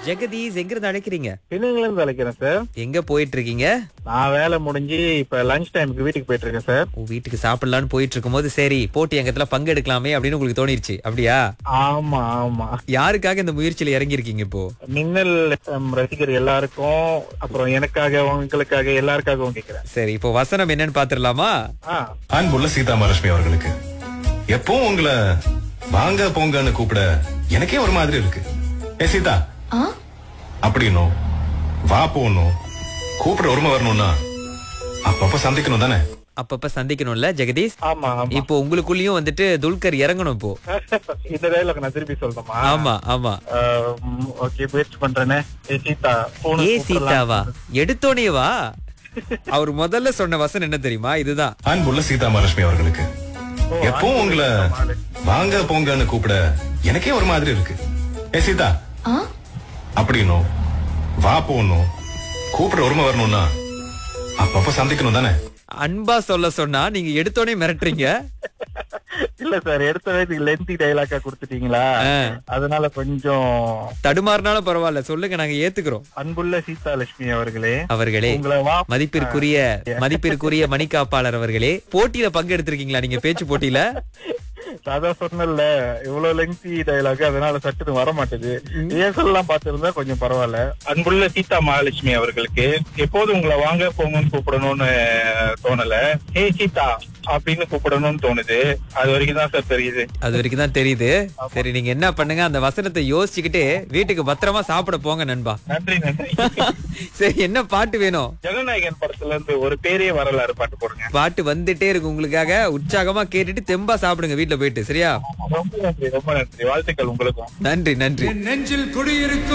ஜெகதீஷ் எங்க இருந்து அழைக்கிறீங்க பின்னிங்கில இருந்து அழைக்கிறேன் சார் எங்க போயிட்டு இருக்கீங்க நான் வேலை முடிஞ்சு இப்ப லஞ்ச் டைமுக்கு வீட்டுக்கு போயிட்டு இருக்கேன் சார் உன் வீட்டுக்கு சாப்பிடலாம்னு போயிட்டு இருக்கும்போது சரி போட்டி அங்கத்துல பங்கெடுக்கலாமே அப்படின்னு உங்களுக்கு தோணிருச்சு அப்படியா ஆமா ஆமா யாருக்காக இந்த முயற்சியில இறங்கி இருக்கீங்க இப்போ மின்னல் FM ரசிகர் எல்லாருக்கும் அப்புறம் எனக்காக உங்களுக்காக எல்லாருக்காகவும் கேக்குறேன் சரி இப்போ வசனம் என்னன்னு பாத்துடலாமா ஆ அன்புள்ள சீதா மகாலட்சுமி அவர்களுக்கு எப்பவும் உங்களை வாங்க போங்கன்னு கூப்பிட எனக்கே ஒரு மாதிரி இருக்கு ஏ சீதா அப்படின்னும் வா போகணும் கூப்பிட உரிமை வரணும்னா அப்பப்ப சந்திக்கணும் தானே அப்பப்ப சந்திக்கணும்ல ஜெகதீஷ் ஆமா ஆமா இப்போ உங்களுக்குள்ளயும் வந்துட்டு துல்கர் இறங்கணும் இப்போ இந்த டைலாக் நான் திருப்பி சொல்லணுமா ஆமா ஆமா ஓகே முயற்சி பண்றேனே ஏ சீதா போன ஏ சீதாவா எடுத்தோனே வா அவர் முதல்ல சொன்ன வசனம் என்ன தெரியுமா இதுதான் அன்புள்ள சீதா மகாலட்சுமி அவர்களுக்கு ஓ, எப்பவும் உங்களை வாங்க போங்கன்னு கூப்பிட எனக்கே ஒரு மாதிரி இருக்கு ஏ சீதா அப்படின்னும் வா போகணும் கூப்பிட உரிமை வரணும்னா அப்பப்ப சந்திக்கணும் தானே அன்பா சொல்ல சொன்னா நீங்க எடுத்தோனே மிரட்டுறீங்க இல்ல சார் எடுத்த வயதுக்கு லென்த்தி டைலாக்கா கொடுத்துட்டீங்களா ஆ. அதனால கொஞ்சம் தடுமாறினாலும் பரவாயில்ல சொல்லுங்க நாங்க ஏத்துக்கிறோம் அன்புள்ள சீதா லட்சுமி அவர்களே அவர்களே உங்களை வா மதிப்பிற்குரிய மதிப்பிற்குரிய மணிக்காப்பாளர் அவர்களே போட்டியில பங்கெடுத்திருக்கீங்களா நீங்க பேச்சு போட்டியில அதான் சொன்னல இவ்வளவு லெங்தி டைலாக் அதனால சட்டுன்னு வர மாட்டேது ஏசல்லாம் பார்த்திருந்தா கொஞ்சம் பரவாயில்ல அன்புள்ள சீதா மகாலட்சுமி அவர்களுக்கு எப்போது உங்களை வாங்க போங்கன்னு கூப்பிடணும்னு தோணல ஹே சீதா அப்படின்னு கூப்பிடணும்னு தோணுது அது வரைக்கும் தான் சார் தெரியுது அது வரைக்கும் தான் தெரியுது சரி நீங்க என்ன பண்ணுங்க அந்த வசனத்தை யோசிச்சுக்கிட்டு வீட்டுக்கு பத்திரமா சாப்பிட போங்க நண்பா நன்றி நன்றி சரி என்ன பாட்டு வேணும் ஜனநாயகன் படத்துல இருந்து ஒரு பேரே வரலாறு பாட்டு போடுங்க பாட்டு வந்துட்டே இருக்கு உங்களுக்காக உற்சாகமா கேட்டுட்டு தெம்பா சாப்பிடுங்க வீட்டுல போயிட்டு சரியா ரொம்ப நன்றி ரொம்ப நன்றி வாழ்த்துக்கள் உங்களுக்கும் நன்றி நன்றி நெஞ்சில் குடியிருக்கும்